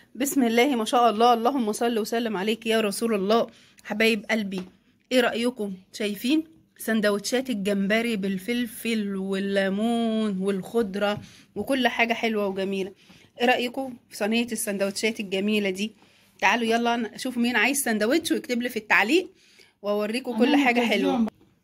بسم الله ما شاء الله اللهم صل وسلم عليك يا رسول الله حبايب قلبي ايه رأيكم شايفين سندوتشات الجمبري بالفلفل والليمون والخضرة وكل حاجة حلوة وجميلة ايه رأيكم في صينية السندوتشات الجميلة دي تعالوا يلا نشوف مين عايز سندوتش ويكتب لي في التعليق واوريكم كل حاجة حلوة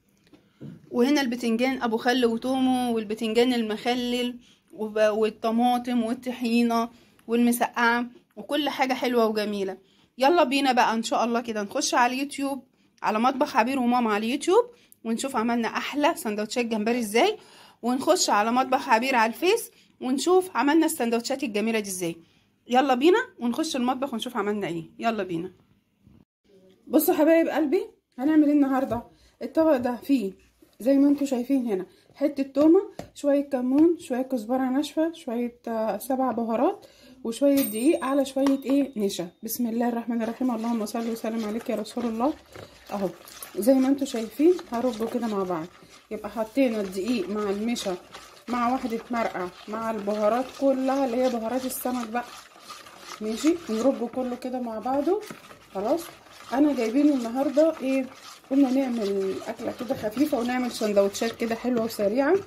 وهنا البتنجان ابو خل وتومه والبتنجان المخلل وب- والطماطم والطحينه والمسقعه وكل حاجه حلوه وجميله يلا بينا بقى ان شاء الله كده نخش على اليوتيوب على مطبخ عبير وماما على اليوتيوب ونشوف عملنا احلى سندوتشات جمبري ازاي ونخش على مطبخ عبير على الفيس ونشوف عملنا السندوتشات الجميله دي ازاي يلا بينا ونخش المطبخ ونشوف عملنا ايه يلا بينا بصوا حبايب قلبي هنعمل ايه النهارده الطبق ده فيه زي ما انتم شايفين هنا حته تومه شويه كمون شويه كزبره ناشفه شويه آه، سبع بهارات وشويه دقيق على شويه ايه نشا بسم الله الرحمن الرحيم اللهم صل وسلم عليك يا رسول الله اهو زي ما انتم شايفين هربه كده مع بعض يبقى حطينا الدقيق مع النشا مع واحده مرقه مع البهارات كلها اللي هي بهارات السمك بقى ماشي نربه كله كده مع بعضه خلاص انا جايبين النهارده ايه قلنا نعمل اكله كده خفيفه ونعمل سندوتشات كده حلوه وسريعه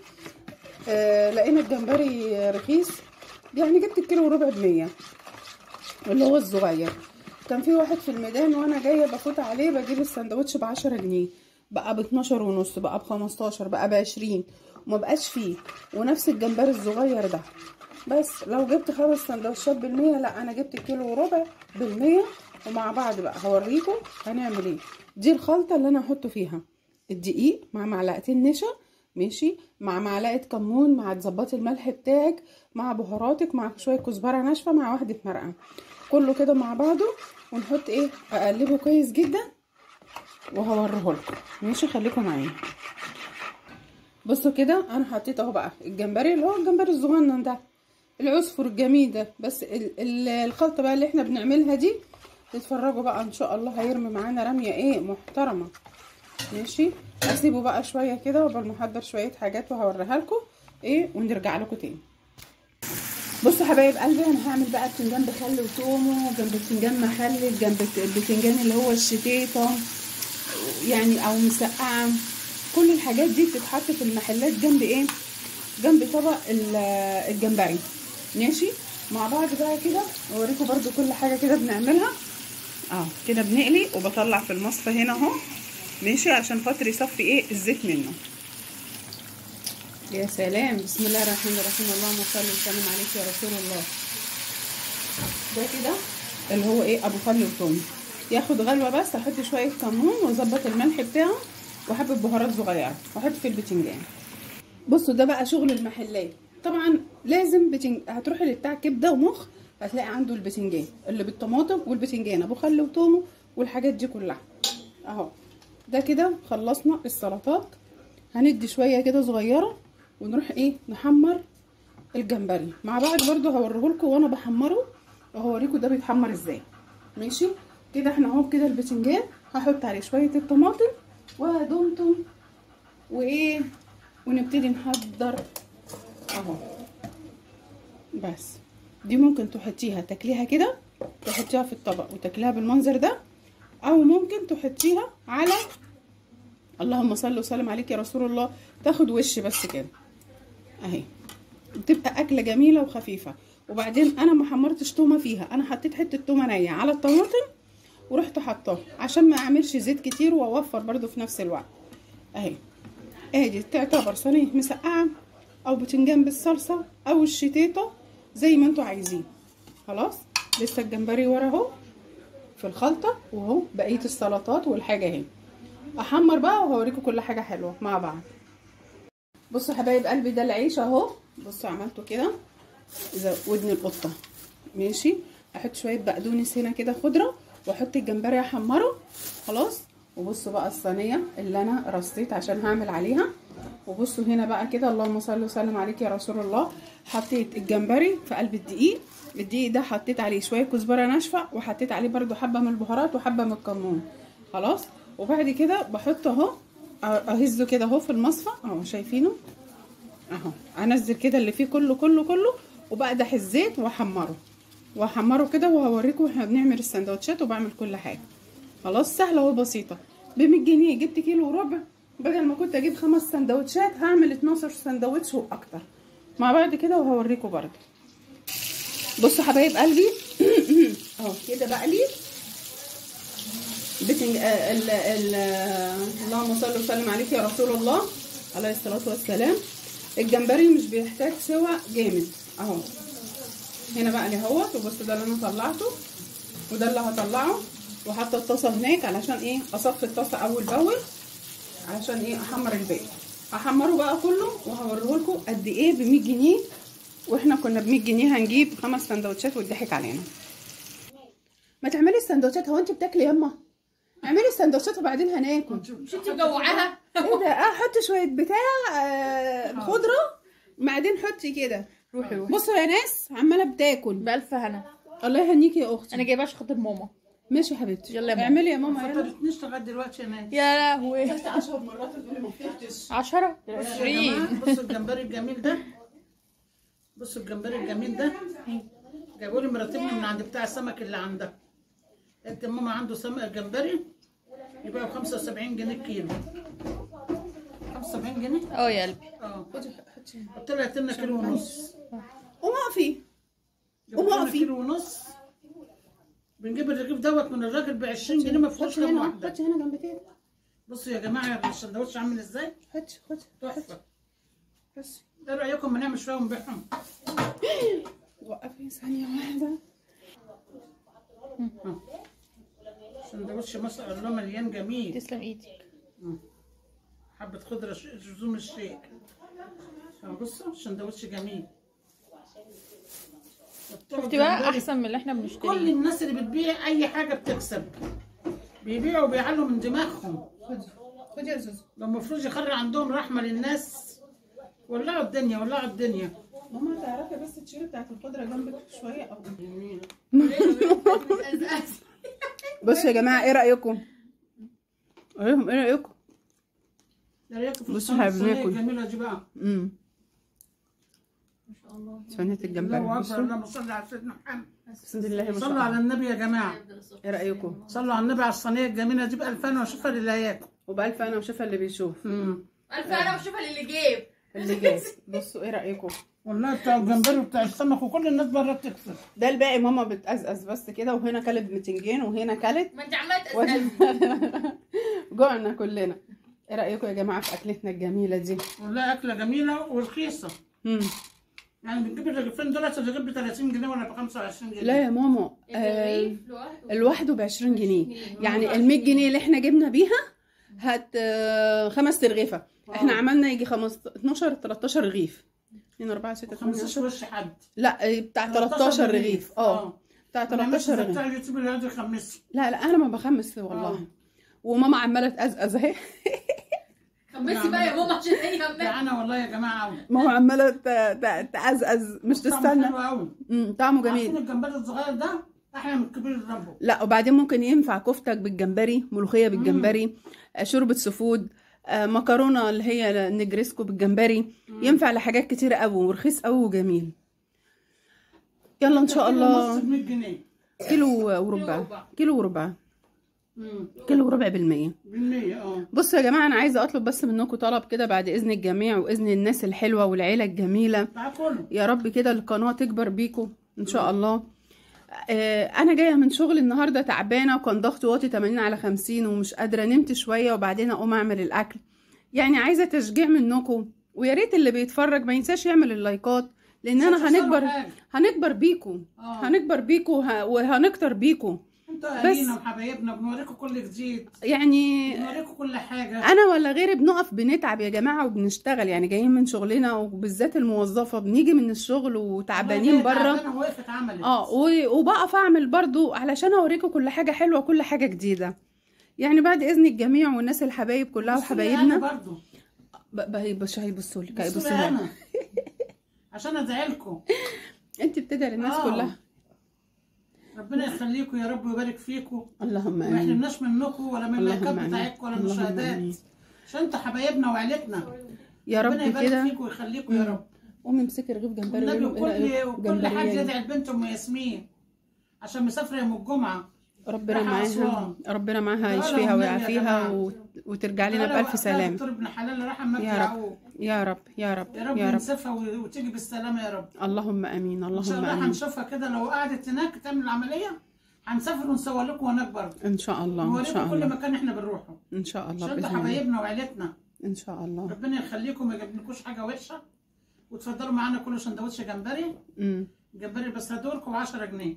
آه لقينا الجمبري رخيص يعني جبت الكيلو وربع بمية اللي هو الصغير كان في واحد في الميدان وانا جايه بفوت عليه بجيب السندوتش بعشرة جنيه بقى باتناشر ونص بقى بخمستاشر بقى بعشرين وما بقاش فيه ونفس الجمبري الصغير ده بس لو جبت خمس سندوتشات بالمية لا انا جبت كيلو وربع بالمية ومع بعض بقى هوريكم هنعمل ايه دي الخلطة اللي انا هحطه فيها الدقيق مع معلقتين نشا ماشي مع معلقة كمون مع تظبطي الملح بتاعك مع بهاراتك مع شوية كزبرة ناشفة مع واحدة مرقة كله كده مع بعضه ونحط ايه اقلبه كويس جدا وهوريه لكم ماشي خليكم معايا بصوا كده انا حطيت اهو بقى الجمبري اللي هو الجمبري الصغنن ده العصفر الجميل ده بس ال ال الخلطه بقى اللي احنا بنعملها دي تتفرجوا بقى ان شاء الله هيرمي معانا رميه ايه محترمه ماشي اسيبه بقى شويه كده وقبل ما احضر شويه حاجات وهوريها لكم ايه ونرجع لكم تاني بصوا حبايب قلبي انا هعمل بقى بتنجان بخل وتومه جنب بتنجان مخلل جنب البتنجان اللي هو الشتيطه يعني او مسقعه كل الحاجات دي بتتحط في المحلات جنب ايه جنب طبق ال- الجمبري ماشي مع بعض بقى كده اوريكم برضو كل حاجه كده بنعملها اه كده بنقلي وبطلع في المصفى هنا اهو ماشي عشان خاطر يصفي ايه الزيت منه يا سلام بسم الله الرحمن الرحيم اللهم صل وسلم عليك يا رسول الله ده كده اللي هو ايه ابو خل وثوم ياخد غلوه بس احط شويه كمون واظبط الملح بتاعه وحبه بهارات صغيره واحط في البتنجان بصوا ده بقى شغل المحلات طبعا لازم بتنج... هتروحي لبتاع كبده ومخ هتلاقي عنده البتنجان اللي بالطماطم والبتنجان ابو خل وتومه والحاجات دي كلها اهو ده كده خلصنا السلطات هندي شويه كده صغيره ونروح ايه نحمر الجمبري مع بعض برضو هوريهولكم وانا بحمره وهوريكم ده بيتحمر ازاي ماشي كده احنا اهو كده البتنجان هحط عليه شويه الطماطم ودمتم وايه ونبتدي نحضر اهو بس دي ممكن تحطيها تاكليها كده تحطيها في الطبق وتاكليها بالمنظر ده او ممكن تحطيها على اللهم صل وسلم عليك يا رسول الله تاخد وش بس كده اهي بتبقى اكله جميله وخفيفه وبعدين انا ما حمرتش تومه فيها انا حطيت حته تومه نيه على الطماطم ورحت حطاها عشان ما اعملش زيت كتير واوفر برضو في نفس الوقت اهي ادي تعتبر صينيه مسقعه او بتنجان بالصلصه او الشتيطه زي ما انتوا عايزين خلاص لسه الجمبري ورا اهو في الخلطه واهو بقيه السلطات والحاجه اهي احمر بقى وهوريكم كل حاجه حلوه مع بعض بصوا حبايب قلبي ده العيش اهو بصوا عملته كده اذا ودن القطه ماشي احط شويه بقدونس هنا كده خضره واحط الجمبري احمره خلاص وبصوا بقى الصينيه اللي انا رصيت عشان هعمل عليها وبصوا هنا بقى كده اللهم صل وسلم عليك يا رسول الله حطيت الجمبري في قلب الدقيق الدقيق ده حطيت عليه شويه كزبره ناشفه وحطيت عليه برده حبه من البهارات وحبه من الكمون خلاص وبعد كده بحط اهو اهزه كده اهو في المصفى اهو شايفينه اهو انزل كده اللي فيه كله كله كله وبقدح الزيت واحمره وهحمره كده وهوريكم احنا بنعمل السندوتشات وبعمل كل حاجه خلاص سهله وبسيطه ب 100 جنيه جبت كيلو وربع بدل ما كنت اجيب خمس سندوتشات هعمل 12 سندوتش واكتر مع بعض كده وهوريكم برضه بصوا حبايب قلبي اهو كده بقلي بتنج آه ال ال اللهم صل وسلم عليك يا رسول الله عليه الصلاه والسلام الجمبري مش بيحتاج سوى جامد اهو هنا بقى اهوت وبصوا ده اللي انا طلعته وده اللي هطلعه وحاطه الطاسه هناك علشان ايه اصفي الطاسه اول باول علشان ايه احمر الباقي هحمره بقى كله وهوريه لكم قد ايه ب 100 جنيه واحنا كنا ب 100 جنيه هنجيب خمس سندوتشات واتضحك علينا ما تعملي السندوتشات هو انت بتاكلي ياما اعملي السندوتشات وبعدين هناكل مش انت مجوعاها ايه ده اه حطي شويه بتاع آه خضره بعدين حطي كده روحي روحي بصوا يا ناس عماله بتاكل بألف هنا الله يهنيكي يا اختي انا جايباها عشان خاطر ماما ماشي يا حبيبتي يلا يا ماما. اعملي يا ماما يلا فطرتنيش لغايه دلوقتي يا ناس يا لهوي 10 مرات تقولي ما فطرتش عشرة بصوا يا عشرين جماعة، بصوا الجمبري الجميل ده بصوا الجمبري الجميل ده جابوا لي مرتين من عند بتاع السمك اللي عندها قلت ماما عنده سمك جمبري يبقى ب 75 جنيه الكيلو 75 جنيه اه يا قلبي اه خدي حطي قلت لها هات لنا كيلو ونص قومي اقفي جابوا لنا وقفي. كيلو ونص بنجيب الرغيف دوت من الراجل ب 20 جنيه ما فيهوش حطي كام هنا واحده حطي هنا جنب كده بصوا يا جماعه السندوتش عامل ازاي حطي حطي تحفه بس ايه رايكم ما نعمل شويه ونبيعهم وقفي ثانيه واحده سندوتش ما شاء الله مليان جميل تسلم ايدك حبة خضرة ش- جزوم الشيك أهو بصوا سندوتش جميل شفتي بقى احسن من اللي احنا كل بنشتريه الناس اللي بتبيع أي حاجة بتكسب بيبيعوا وبيعلوا من دماغهم خدي خدي يا زوزو لو المفروض يخرج عندهم رحمة للناس ولعوا الدنيا ولعوا الدنيا ماما تعرفي بس تشيلي بتاعت الخضره جنبك شويه او جميل بصوا يا جماعه ايه رايكم ايه ايه رايكم يا ريت في بصوا الصينية هبناكل. الجميلة دي بقى امم صينيه الجمبري الله أكبر بصوا اللهم صل على سيدنا محمد بسم الله ما شاء صلوا على الله النبي يا جماعة ايه رايكم صلوا على النبي على الصينية الجميلة دي بألفان وشوفها للي هياكل وبالف انا وشفا اللي بيشوف أمم. الف انا وشوفها اللي جيب اللي جاي بصوا ايه رايكم والله بتاع الجمبري وبتاع السمك وكل الناس بره بتكسب ده الباقي ماما بتقزقز بس كده وهنا كلت بتنجان وهنا كلت ما انت عماله تسالني جوعنا كلنا ايه رايكم يا جماعه في اكلتنا الجميله دي والله اكله جميله ورخيصه مم. يعني بنجيب الرغيفين دولت الرغيف ب 30 جنيه ولا ب 25 جنيه لا يا ماما آه الرغيف لوحده الواحده ب 20 جنيه يعني ال 100 جنيه اللي احنا جبنا بيها هات آه خمس ترغيفه احنا عملنا يجي 15 12 13 رغيف 2 4 6 8 خمسة 10 وش حد لا آه، بتاع 13 رغيف اه بتاع ما نعملش 13 زي رغيف بتاع اليوتيوب اللي يقعد يخمسوا لا لا انا ما بخمس والله آه. وماما عماله تقزقز اهي خمسي بقى يا ماما عشان هي عماله جعانه والله يا جماعه قوي ماما عماله ت- ت- تقزقز مش تستنى حلو قوي امم طعمه عارفين جميل الجمبري الصغير ده احلى من الكبير اللي جنبه لا وبعدين ممكن ينفع كفتك بالجمبري ملوخيه بالجمبري آه، شوربه سفود آه، مكرونه اللي هي نجريسكو بالجمبري ينفع لحاجات كتير قوي ورخيص قوي وجميل يلا ان شاء نص الله ب 100 جنيه كيلو وربع كيلو وربع امم كيلو وربع بالمية بالمية اه بصوا يا جماعه انا عايزه اطلب بس منكم طلب كده بعد اذن الجميع واذن الناس الحلوه والعيله الجميله مع كله يا رب كده القناه تكبر بيكم ان شاء الله آه، انا جايه من شغل النهارده تعبانه وكان ضغطي واطي 80 على 50 ومش قادره نمت شويه وبعدين اقوم اعمل الاكل يعني عايزه تشجيع منكم ويا ريت اللي بيتفرج ما ينساش يعمل اللايكات لان انا مش هيخسروا هنكبر حاجة. هنكبر بيكم آه. هنكبر بيكم وه- وهنكتر بيكم انتوا بس- اهالينا وحبايبنا بنوريكم كل جديد يعني بنوريكم كل حاجه انا ولا غيري بنقف بنتعب يا جماعه وبنشتغل يعني جايين من شغلنا وبالذات الموظفه بنيجي من الشغل وتعبانين بره تعبانة وقفت عملت اه و- وبقف اعمل برضو علشان اوريكم كل حاجه حلوه وكل حاجه جديده يعني بعد اذن الجميع والناس الحبايب كلها بصوا لي وحبايبنا أنا برضو ب- ب- بصوا هيبصوا لك بصوا هيبصوا لي لك انا عشان ادعي لكم انت بتدعي للناس آه. كلها ربنا يخليكم يا رب ويبارك فيكم اللهم وما امين يحرمناش منكم ولا من اللهم اللايكات آمين. بتاعتكم ولا من اللهم المشاهدات آمين. عشان انتوا حبايبنا وعيلتنا يا ربنا رب يبارك كده فيكم ويخليكم يا رب قومي امسكي رغيف جمبري والنبي وقولي له ايه وكل رايك وكل حد جمبرية يدعي لبنت ام ياسمين عشان مسافره يوم الجمعه ربنا رايحة معاها أسوان. ربنا معاها تعالوا يشفيها والنبي يا ويعافيها جماعة. و... وترجع لنا تعالى بألف وقتها سلامة دكتور ابن حلال راح ما يا رب يعقوب يا رب يا رب يا رب يا رب ينسفها و- وتيجي بالسلامه يا رب اللهم امين ان شاء اللهم الله امين هنشوفها كده لو قعدت هناك تعمل العمليه هنسافر ونصور لكم هناك برضه ان شاء الله ان شاء نوريكم كل الله مكان احنا بنروحه ان شاء الله عشان انتوا باذن الله حبايبنا وعيلتنا ان شاء الله ربنا يخليكم ما يجيبلكوش حاجه وحشه وتفضلوا معانا كل سندوتش جمبري امم جمبري بس هدوركم 10 جنيه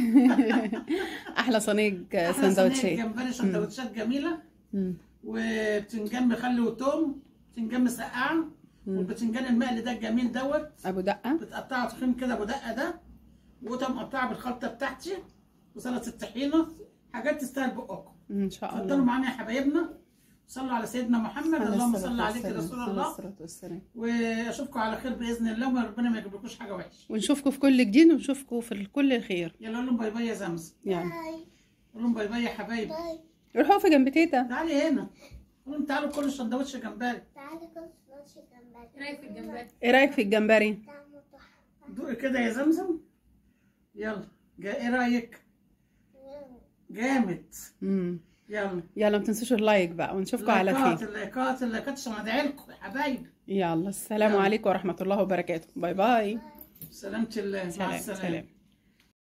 احلى صينيه أحلى صينية سندوتشات جمبري سندوتشات جميله مم. وبتنجان مخلي وتوم بتنجان مسقعه والبتنجان المقلي ده الجميل دوت ابو دقه بتقطعه تخين كده ابو دقه ده وقطع مقطعه بالخلطه بتاعتي وسلطه الطحينه حاجات تستاهل بقكم ان شاء اتفضلوا الله معانا يا حبايبنا صلوا على سيدنا محمد عليه اللهم الصلاة صل عليك يا والسلام. رسول عليه الله الصلاة والسلام واشوفكم على خير باذن الله وربنا ما يجيبلكوش حاجه وحشه ونشوفكم في كل جديد ونشوفكم في كل خير يلا قول لهم باي باي يا زمزم يعني قول لهم باي باي يا حبايبي روحوا في جنب تيتا تعالي هنا قول لهم تعالوا كلوا سندوتش جمبري تعالي كل سندوتش جمبري ايه رايك في الجمبري ايه رايك في الجمبري طعمه تحفة دوقي كده يا زمزم يلا جا ايه رايك جامد امم يلا يلا ما تنسوش اللايك بقى ونشوفكم على اللايكات خير اللايكات اللايكات عشان ادعي لكم يا حبايبي يلا السلام يلا. عليكم ورحمة الله وبركاته باي باي سلامة الله مع سلام السلامة سلام